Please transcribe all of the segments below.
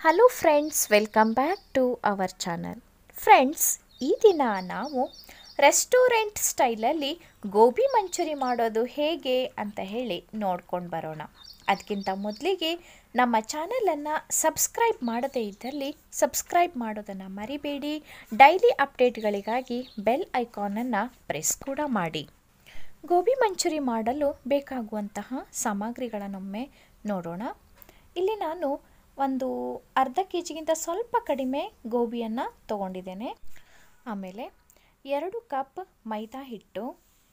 hello friends welcome back to our channel friends ಈ ದಿನ ನಾವು ರೆಸ್ಟೋರೆಂಟ್ ಸ್ಟೈಲಲ್ಲಿ ಗೋಬಿ ಮಂಚೂರಿ ಮಾಡೋದು ಹೇಗೆ ಅಂತ ಹೇಳಿ ನೋಡ್ಕೊಂಡು ಬರೋಣ ಅದಕ್ಕಿಂತ ಮೊದಲಿಗೆ ನಮ್ಮ ಚಾನಲನ್ನು ಸಬ್ಸ್ಕ್ರೈಬ್ ಮಾಡದೇ ಇದ್ದಲ್ಲಿ ಸಬ್ಸ್ಕ್ರೈಬ್ ಮಾಡೋದನ್ನು ಮರಿಬೇಡಿ ಡೈಲಿ ಅಪ್ಡೇಟ್ಗಳಿಗಾಗಿ ಬೆಲ್ ಐಕಾನನ್ನು ಪ್ರೆಸ್ ಕೂಡ ಮಾಡಿ ಗೋಬಿ ಮಂಚೂರಿ ಮಾಡಲು ಬೇಕಾಗುವಂತಹ ಸಾಮಗ್ರಿಗಳನ್ನೊಮ್ಮೆ ನೋಡೋಣ ಇಲ್ಲಿ ನಾನು ಒಂದು ಅರ್ಧ ಕೆ ಜಿಗಿಂತ ಸ್ವಲ್ಪ ಕಡಿಮೆ ಗೋಬಿಯನ್ನು ತಗೊಂಡಿದ್ದೇನೆ ಆಮೇಲೆ ಎರಡು ಕಪ್ ಮೈದಾ ಹಿಟ್ಟು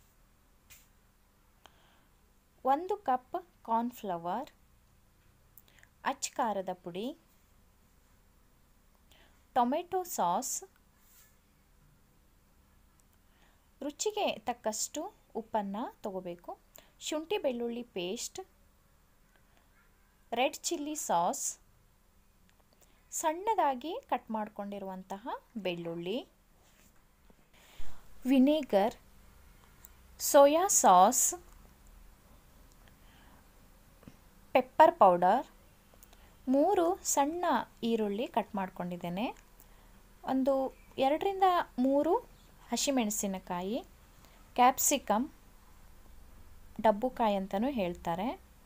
ಒಂದು ಕಪ್ ಕಾರ್ನ್ಫ್ಲವರ್ ಅಚ್ ಖಾರದ ಪುಡಿ ಟೊಮೆಟೊ ಸಾಸ್ ರುಚಿಗೆ ತಕ್ಕಷ್ಟು ಉಪ್ಪನ್ನು ತಗೋಬೇಕು ಶುಂಠಿ ಬೆಳ್ಳುಳ್ಳಿ ಪೇಸ್ಟ್ ರೆಡ್ ಚಿಲ್ಲಿ ಸಾಸ್ ಸಣ್ಣದಾಗಿ ಕಟ್ ಮಾಡಿಕೊಂಡಿರುವಂತಹ ಬೆಳ್ಳುಳ್ಳಿ vinegar soya sauce pepper powder ಮೂರು ಸಣ್ಣ ಈರುಳ್ಳಿ ಕಟ್ ಮಾಡ್ಕೊಂಡಿದ್ದೇನೆ ಒಂದು ಎರಡರಿಂದ ಮೂರು ಹಸಿಮೆಣಸಿನಕಾಯಿ ಕ್ಯಾಪ್ಸಿಕಮ್ ಡಬ್ಬುಕಾಯಿ ಅಂತಲೂ ಹೇಳ್ತಾರೆ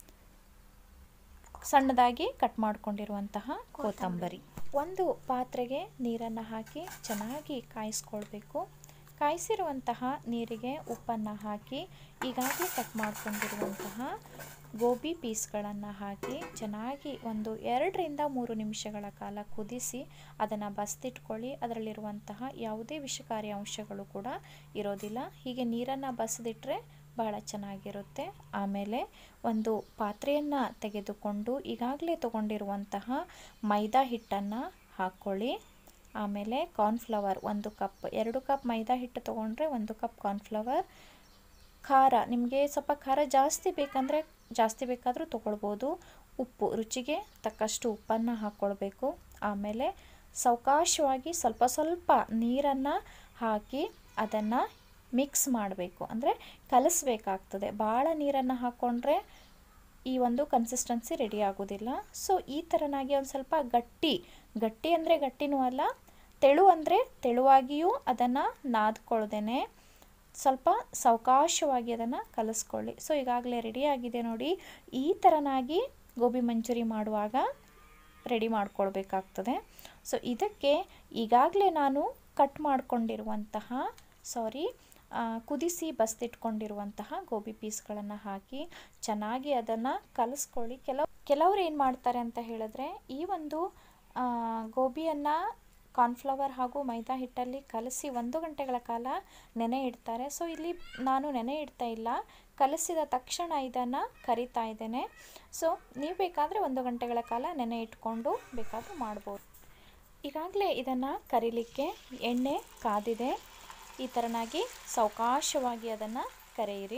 ಸಣ್ಣದಾಗಿ ಕಟ್ ಮಾಡ್ಕೊಂಡಿರುವಂತಹ ಕೊತ್ತಂಬರಿ ಒಂದು ಪಾತ್ರೆಗೆ ನೀರನ್ನು ಹಾಕಿ ಚೆನ್ನಾಗಿ ಕಾಯಿಸ್ಕೊಳ್ಬೇಕು ಕಾಯಿಸಿರುವಂತಹ ನೀರಿಗೆ ಉಪ್ಪನ್ನು ಹಾಕಿ ಈಗಾಗಲೇ ಕಟ್ ಮಾಡ್ಕೊಂಡಿರುವಂತಹ ಗೋಬಿ ಪೀಸ್ಗಳನ್ನು ಹಾಕಿ ಚೆನ್ನಾಗಿ ಒಂದು ಎರಡರಿಂದ ಮೂರು ನಿಮಿಷಗಳ ಕಾಲ ಕುದಿಸಿ ಅದನ್ನು ಬಸ್ದಿಟ್ಕೊಳ್ಳಿ ಅದರಲ್ಲಿರುವಂತಹ ಯಾವುದೇ ವಿಷಕಾರಿ ಅಂಶಗಳು ಕೂಡ ಇರೋದಿಲ್ಲ ಹೀಗೆ ನೀರನ್ನು ಬಸಿದಿಟ್ರೆ ಬಹಳ ಚೆನ್ನಾಗಿರುತ್ತೆ ಆಮೇಲೆ ಒಂದು ಪಾತ್ರೆಯನ್ನು ತೆಗೆದುಕೊಂಡು ಈಗಾಗಲೇ ತೊಗೊಂಡಿರುವಂತಹ ಮೈದಾ ಹಿಟ್ಟನ್ನು ಹಾಕ್ಕೊಳ್ಳಿ ಆಮೇಲೆ ಕಾರ್ನ್ಫ್ಲವರ್ ಒಂದು ಕಪ್ ಎರಡು ಕಪ್ ಮೈದಾ ಹಿಟ್ಟು ತೊಗೊಂಡ್ರೆ ಒಂದು ಕಪ್ ಕಾರ್ನ್ಫ್ಲವರ್ ಖಾರ ನಿಮಗೆ ಸ್ವಲ್ಪ ಖಾರ ಜಾಸ್ತಿ ಬೇಕಂದರೆ ಜಾಸ್ತಿ ಬೇಕಾದರೂ ತೊಗೊಳ್ಬೋದು ಉಪ್ಪು ರುಚಿಗೆ ತಕ್ಕಷ್ಟು ಉಪ್ಪನ್ನು ಹಾಕ್ಕೊಳ್ಬೇಕು ಆಮೇಲೆ ಸಾವಕಾಶವಾಗಿ ಸ್ವಲ್ಪ ಸ್ವಲ್ಪ ನೀರನ್ನು ಹಾಕಿ ಅದನ್ನು ಮಿಕ್ಸ್ ಮಾಡಬೇಕು ಅಂದರೆ ಕಲಿಸ್ಬೇಕಾಗ್ತದೆ ಭಾಳ ನೀರನ್ನು ಹಾಕ್ಕೊಂಡ್ರೆ ಈ ಒಂದು ಕನ್ಸಿಸ್ಟೆನ್ಸಿ ರೆಡಿ ಆಗೋದಿಲ್ಲ ಸೊ ಈ ಥರನಾಗಿ ಒಂದು ಸ್ವಲ್ಪ ಗಟ್ಟಿ ಗಟ್ಟಿ ಅಂದರೆ ಗಟ್ಟಿನೂ ಅಲ್ಲ ತೆಳು ಅಂದರೆ ತೆಳುವಾಗಿಯೂ ಅದನ್ನು ನಾದ್ಕೊಳ್ದೇನೆ ಸ್ವಲ್ಪ ಸಾವಕಾಶವಾಗಿ ಅದನ್ನು ಕಲಿಸ್ಕೊಳ್ಳಿ ಸೊ ಈಗಾಗಲೇ ರೆಡಿಯಾಗಿದೆ ನೋಡಿ ಈ ಥರನಾಗಿ ಗೋಬಿ ಮಂಚೂರಿ ಮಾಡುವಾಗ ರೆಡಿ ಮಾಡ್ಕೊಳ್ಬೇಕಾಗ್ತದೆ ಸೊ ಇದಕ್ಕೆ ಈಗಾಗಲೇ ನಾನು ಕಟ್ ಮಾಡಿಕೊಂಡಿರುವಂತಹ ಸಾರಿ ಕುದಿಸಿ ಬಸ್ತಿಟ್ಕೊಂಡಿರುವಂತಹ ಗೋಬಿ ಪೀಸ್ಗಳನ್ನು ಹಾಕಿ ಚೆನ್ನಾಗಿ ಅದನ್ನು ಕಲಿಸ್ಕೊಳ್ಳಿ ಕೆಲವು ಕೆಲವ್ರು ಏನು ಮಾಡ್ತಾರೆ ಅಂತ ಹೇಳಿದ್ರೆ ಈ ಒಂದು ಗೋಬಿಯನ್ನು ಕಾರ್ನ್ಫ್ಲವರ್ ಹಾಗೂ ಮೈದಾ ಹಿಟ್ಟಲ್ಲಿ ಕಲಸಿ ಒಂದು ಗಂಟೆಗಳ ಕಾಲ ನೆನೆ ಇಡ್ತಾರೆ ಸೊ ಇಲ್ಲಿ ನಾನು ನೆನೆ ಇಡ್ತಾ ಇಲ್ಲ ಕಲಸಿದ ತಕ್ಷಣ ಇದನ್ನು ಕರಿತಾ ಇದ್ದೇನೆ ಸೊ ನೀವು ಬೇಕಾದರೆ ಒಂದು ಗಂಟೆಗಳ ಕಾಲ ನೆನೆ ಇಟ್ಕೊಂಡು ಬೇಕಾದರೂ ಮಾಡ್ಬೋದು ಈಗಾಗಲೇ ಇದನ್ನು ಕರಿಲಿಕ್ಕೆ ಎಣ್ಣೆ ಕಾದಿದೆ ಈ ಥರನಾಗಿ ಸಾವಕಾಶವಾಗಿ ಅದನ್ನು ಕರೆಯಿರಿ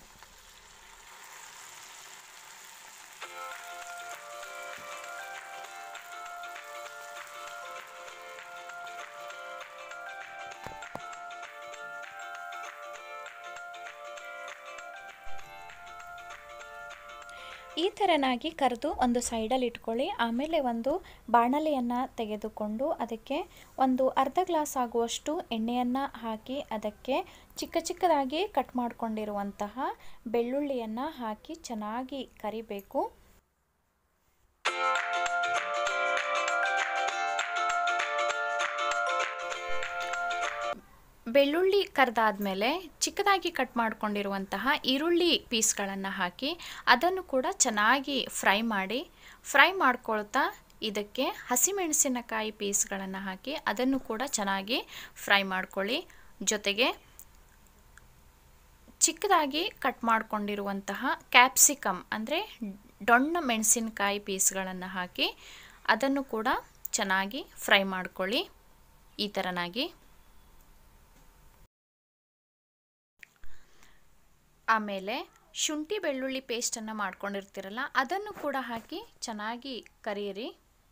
ಈ ಥರನಾಗಿ ಕರೆದು ಒಂದು ಸೈಡಲ್ಲಿ ಇಟ್ಕೊಳ್ಳಿ ಆಮೇಲೆ ಒಂದು ಬಾಣಲೆಯನ್ನು ತೆಗೆದುಕೊಂಡು ಅದಕ್ಕೆ ಒಂದು ಅರ್ಧ ಗ್ಲಾಸ್ ಆಗುವಷ್ಟು ಎಣ್ಣೆಯನ್ನು ಹಾಕಿ ಅದಕ್ಕೆ ಚಿಕ್ಕ ಚಿಕ್ಕದಾಗಿ ಕಟ್ ಮಾಡಿಕೊಂಡಿರುವಂತಹ ಬೆಳ್ಳುಳ್ಳಿಯನ್ನು ಹಾಕಿ ಚೆನ್ನಾಗಿ ಕರಿಬೇಕು ಬೆಳ್ಳುಳ್ಳಿ ಕರೆದಾದ್ಮೇಲೆ ಚಿಕ್ಕದಾಗಿ ಕಟ್ ಮಾಡ್ಕೊಂಡಿರುವಂತಹ ಈರುಳ್ಳಿ ಪೀಸ್ಗಳನ್ನು ಹಾಕಿ ಅದನ್ನು ಕೂಡ ಚೆನ್ನಾಗಿ ಫ್ರೈ ಮಾಡಿ ಫ್ರೈ ಮಾಡ್ಕೊಳ್ತಾ ಇದಕ್ಕೆ ಹಸಿಮೆಣಸಿನಕಾಯಿ ಪೀಸ್ಗಳನ್ನು ಹಾಕಿ ಅದನ್ನು ಕೂಡ ಚೆನ್ನಾಗಿ ಫ್ರೈ ಮಾಡ್ಕೊಳ್ಳಿ ಜೊತೆಗೆ ಚಿಕ್ಕದಾಗಿ ಕಟ್ ಮಾಡ್ಕೊಂಡಿರುವಂತಹ ಕ್ಯಾಪ್ಸಿಕಮ್ ಅಂದರೆ ಡೊಣ್ಣ ಮೆಣಸಿನಕಾಯಿ ಪೀಸ್ಗಳನ್ನು ಹಾಕಿ ಅದನ್ನು ಕೂಡ ಚೆನ್ನಾಗಿ ಫ್ರೈ ಮಾಡ್ಕೊಳ್ಳಿ ಈ ಥರನಾಗಿ ಆಮೇಲೆ ಶುಂಠಿ ಬೆಳ್ಳುಳ್ಳಿ ಪೇಸ್ಟನ್ನು ಮಾಡ್ಕೊಂಡಿರ್ತೀರಲ್ಲ ಅದನ್ನು ಕೂಡ ಹಾಕಿ ಚೆನ್ನಾಗಿ ಕರಿಯಿರಿ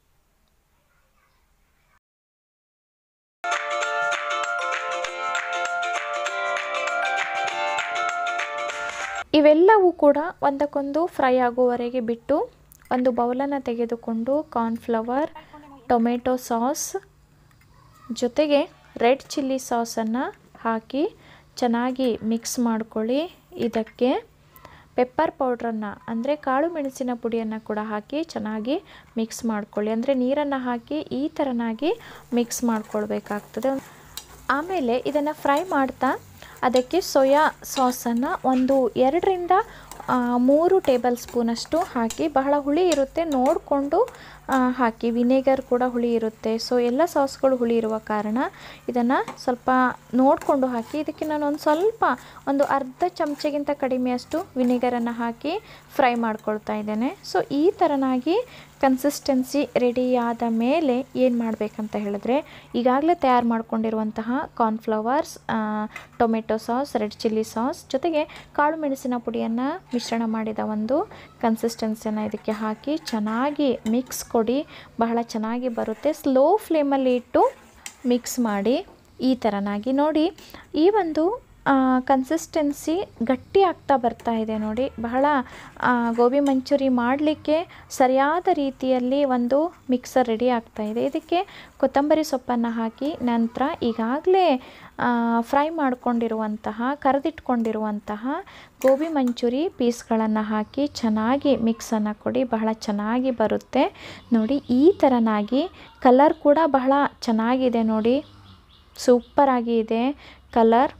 ಇವೆಲ್ಲವೂ ಕೂಡ ಒಂದಕ್ಕೊಂದು ಫ್ರೈ ಆಗುವವರೆಗೆ ಬಿಟ್ಟು ಒಂದು ಬೌಲನ್ನು ತೆಗೆದುಕೊಂಡು ಕಾರ್ನ್ಫ್ಲವರ್ ಟೊಮೆಟೊ ಸಾಸ್ ಜೊತೆಗೆ ರೆಡ್ ಚಿಲ್ಲಿ ಸಾಸನ್ನು ಹಾಕಿ ಚೆನ್ನಾಗಿ ಮಿಕ್ಸ್ ಮಾಡ್ಕೊಳ್ಳಿ ಇದಕ್ಕೆ ಪೆಪ್ಪರ್ ಪೌಡ್ರನ್ನು ಅಂದರೆ ಕಾಳು ಮೆಣಸಿನ ಪುಡಿಯನ್ನು ಕೂಡ ಹಾಕಿ ಚೆನ್ನಾಗಿ ಮಿಕ್ಸ್ ಮಾಡ್ಕೊಳ್ಳಿ ಅಂದರೆ ನೀರನ್ನು ಹಾಕಿ ಈ ಥರನಾಗಿ ಮಿಕ್ಸ್ ಮಾಡ್ಕೊಳ್ಬೇಕಾಗ್ತದೆ ಆಮೇಲೆ ಇದನ್ನು ಫ್ರೈ ಮಾಡ್ತಾ ಅದಕ್ಕೆ ಸೋಯಾ ಸಾಸನ್ನು ಒಂದು ಎರಡರಿಂದ ಆ, ಮೂರು ಟೇಬಲ್ ಸ್ಪೂನಷ್ಟು ಹಾಕಿ ಬಹಳ ಹುಳಿ ಇರುತ್ತೆ ನೋಡಿಕೊಂಡು ಹಾಕಿ ವಿನೆಗರ್ ಕೂಡ ಹುಳಿ ಇರುತ್ತೆ ಸೊ ಎಲ್ಲ ಸಾಸ್ಗಳು ಹುಳಿ ಇರುವ ಕಾರಣ ಇದನ್ನು ಸ್ವಲ್ಪ ನೋಡಿಕೊಂಡು ಹಾಕಿ ಇದಕ್ಕೆ ನಾನು ಒಂದು ಸ್ವಲ್ಪ ಒಂದು ಅರ್ಧ ಚಮಚಗಿಂತ ಕಡಿಮೆಯಷ್ಟು ವಿನೆಗರನ್ನು ಹಾಕಿ ಫ್ರೈ ಮಾಡ್ಕೊಳ್ತಾ ಇದ್ದೇನೆ ಸೊ ಈ ಥರನಾಗಿ ಕನ್ಸಿಸ್ಟೆನ್ಸಿ ರೆಡಿ ಆದ ಮೇಲೆ ಏನು ಮಾಡಬೇಕಂತ ಹೇಳಿದ್ರೆ ಈಗಾಗಲೇ ತಯಾರು ಮಾಡ್ಕೊಂಡಿರುವಂತಹ cornflours tomato sauce red chilli sauce ಜೊತೆಗೆ ಕಾಳು ಮೆಣಸಿನ ಪುಡಿಯನ್ನು ಮಿಶ್ರಣ ಮಾಡಿದ ಒಂದು ಕನ್ಸಿಸ್ಟೆನ್ಸಿಯನ್ನು ಇದಕ್ಕೆ ಹಾಕಿ ಚೆನ್ನಾಗಿ ಮಿಕ್ಸ್ ಕೊಡಿ ಬಹಳ ಚೆನ್ನಾಗಿ ಬರುತ್ತೆ ಸ್ಲೋ ಫ್ಲೇಮಲ್ಲಿ ಇಟ್ಟು ಮಿಕ್ಸ್ ಮಾಡಿ ಈ ಥರನಾಗಿ ನೋಡಿ ಈ ಒಂದು ಕನ್ಸಿಸ್ಟೆನ್ಸಿ ಗಟ್ಟಿ ಆಗ್ತಾ ಬರ್ತಾ ಇದೆ ನೋಡಿ ಬಹಳ ಆ, ಗೋಬಿ ಮಂಚೂರಿ ಮಾಡಲಿಕ್ಕೆ ಸರಿಯಾದ ರೀತಿಯಲ್ಲಿ ಒಂದು ಮಿಕ್ಸರ್ ರೆಡಿ ಆಗ್ತಾ ಇದೆ ಇದಕ್ಕೆ ಕೊತ್ತಂಬರಿ ಸೊಪ್ಪನ್ನು ಹಾಕಿ ನಂತರ ಈಗಾಗಲೇ ಫ್ರೈ ಮಾಡ್ಕೊಂಡಿರುವಂತಹ ಕರೆದಿಟ್ಕೊಂಡಿರುವಂತಹ ಗೋಬಿ ಮಂಚೂರಿ ಪೀಸ್ಗಳನ್ನು ಹಾಕಿ ಚೆನ್ನಾಗಿ ಮಿಕ್ಸನ್ನು ಕೊಡಿ ಬಹಳ ಚೆನ್ನಾಗಿ ಬರುತ್ತೆ ನೋಡಿ ಈ ಥರನಾಗಿ ಕಲರ್ ಕೂಡ ಬಹಳ ಚೆನ್ನಾಗಿದೆ ನೋಡಿ ಸೂಪರಾಗಿ ಇದೆ ಕಲರ್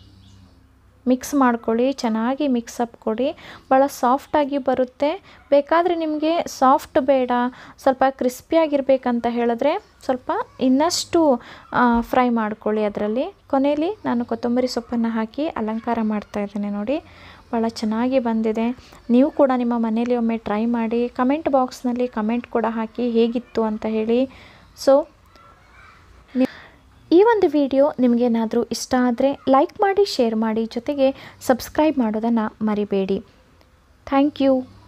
ಮಿಕ್ಸ್ ಮಾಡ್ಕೊಳ್ಳಿ ಚೆನ್ನಾಗಿ ಮಿಕ್ಸಪ್ ಕೊಡಿ ಭಾಳ ಸಾಫ್ಟಾಗಿ ಬರುತ್ತೆ ಬೇಕಾದರೆ ನಿಮಗೆ ಸಾಫ್ಟ್ ಬೇಡ ಸ್ವಲ್ಪ ಕ್ರಿಸ್ಪಿಯಾಗಿರ್ಬೇಕಂತ ಹೇಳಿದ್ರೆ ಸ್ವಲ್ಪ ಇನ್ನಷ್ಟು ಫ್ರೈ ಮಾಡ್ಕೊಳ್ಳಿ ಅದರಲ್ಲಿ ಕೊನೆಯಲ್ಲಿ ನಾನು ಕೊತ್ತಂಬರಿ ಸೊಪ್ಪನ್ನು ಹಾಕಿ ಅಲಂಕಾರ ಮಾಡ್ತಾ ಇದ್ದೇನೆ ನೋಡಿ ಭಾಳ ಚೆನ್ನಾಗಿ ಬಂದಿದೆ ನೀವು ಕೂಡ ನಿಮ್ಮ ಮನೇಲಿ ಒಮ್ಮೆ ಟ್ರೈ ಮಾಡಿ ಕಮೆಂಟ್ ಬಾಕ್ಸ್ನಲ್ಲಿ ಕಮೆಂಟ್ ಕೂಡ ಹಾಕಿ ಹೇಗಿತ್ತು ಅಂತ ಹೇಳಿ ಸೊ ಈ ಒಂದು ವಿಡಿಯೋ ನಿಮಗೇನಾದರೂ ಇಷ್ಟ ಆದರೆ ಲೈಕ್ ಮಾಡಿ ಶೇರ್ ಮಾಡಿ ಜೊತೆಗೆ ಸಬ್ಸ್ಕ್ರೈಬ್ ಮಾಡೋದನ್ನು ಮರಿಬೇಡಿ ಥ್ಯಾಂಕ್ ಯು